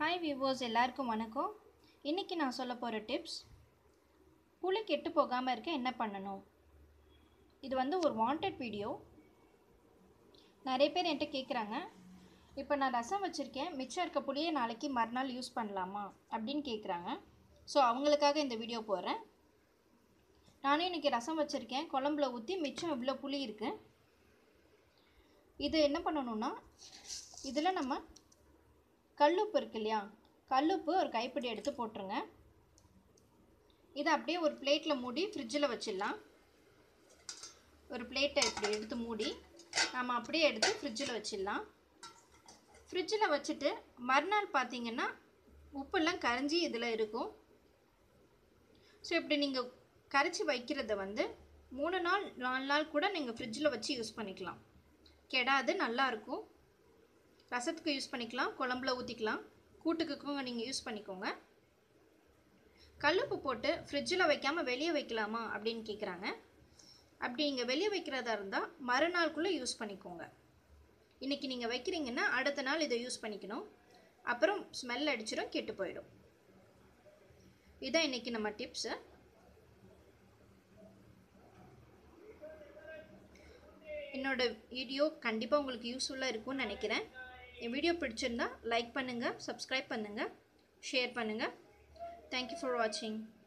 hi viewers எல்லாருக்கும் வணக்கம் இன்றைக்கி நான் சொல்ல போகிற டிப்ஸ் புளி கெட்டு போகாமல் இருக்க என்ன பண்ணணும் இது வந்து ஒரு வாண்டட் வீடியோ நிறைய பேர் என்கிட்ட கேட்குறாங்க இப்போ நான் ரசம் வச்சுருக்கேன் மிச்சம் இருக்க புளியை நாளைக்கு மறுநாள் யூஸ் பண்ணலாமா அப்படின்னு கேட்குறாங்க ஸோ அவங்களுக்காக இந்த வீடியோ போடுறேன் நானும் இன்றைக்கி ரசம் வச்சுருக்கேன் குழம்புல ஊற்றி மிச்சம் இவ்வளோ புளி இருக்குது இது என்ன பண்ணணும்னா இதில் நம்ம கல்லுப்பு இருக்கு இல்லையா கல்லுப்பு ஒரு கைப்பிடி எடுத்து போட்டுருங்க இதை அப்படியே ஒரு பிளேட்டில் மூடி ஃப்ரிட்ஜில் வச்சிடலாம் ஒரு பிளேட்டை இப்படி எடுத்து மூடி நம்ம அப்படியே எடுத்து ஃப்ரிட்ஜில் வச்சிடலாம் ஃப்ரிட்ஜில் வச்சுட்டு மறுநாள் பார்த்தீங்கன்னா உப்பெல்லாம் கரைஞ்சி இதில் இருக்கும் ஸோ இப்படி நீங்கள் கரைச்சி வைக்கிறத வந்து மூணு நாள் நாலு நாள் கூட நீங்கள் ஃப்ரிட்ஜில் வச்சு யூஸ் பண்ணிக்கலாம் கெடாது நல்லாயிருக்கும் ரசத்துக்கு யூஸ் பண்ணிக்கலாம் குழம்புல ஊற்றிக்கலாம் கூட்டுக்குக்கும் நீங்கள் யூஸ் பண்ணிக்கோங்க கல்லுப்பு போட்டு ஃப்ரிட்ஜில் வைக்காமல் வெளியே வைக்கலாமா அப்படின்னு கேட்குறாங்க அப்படி நீங்கள் வெளியே வைக்கிறதா இருந்தால் மறுநாளுக்குள்ளே யூஸ் பண்ணிக்கோங்க இன்றைக்கி நீங்கள் வைக்கிறீங்கன்னா அடுத்த நாள் இதை யூஸ் பண்ணிக்கணும் அப்புறம் ஸ்மெல் அடிச்சிடும் கெட்டு போயிடும் இதான் இன்றைக்கி நம்ம டிப்ஸு என்னோட வீடியோ கண்டிப்பாக உங்களுக்கு யூஸ்ஃபுல்லாக இருக்கும்னு நினைக்கிறேன் என் வீடியோ பிடிச்சிருந்தா லைக் பண்ணுங்கள் சப்ஸ்கிரைப் பண்ணுங்கள் ஷேர் பண்ணுங்கள் தேங்க்யூ ஃபார் வாட்சிங்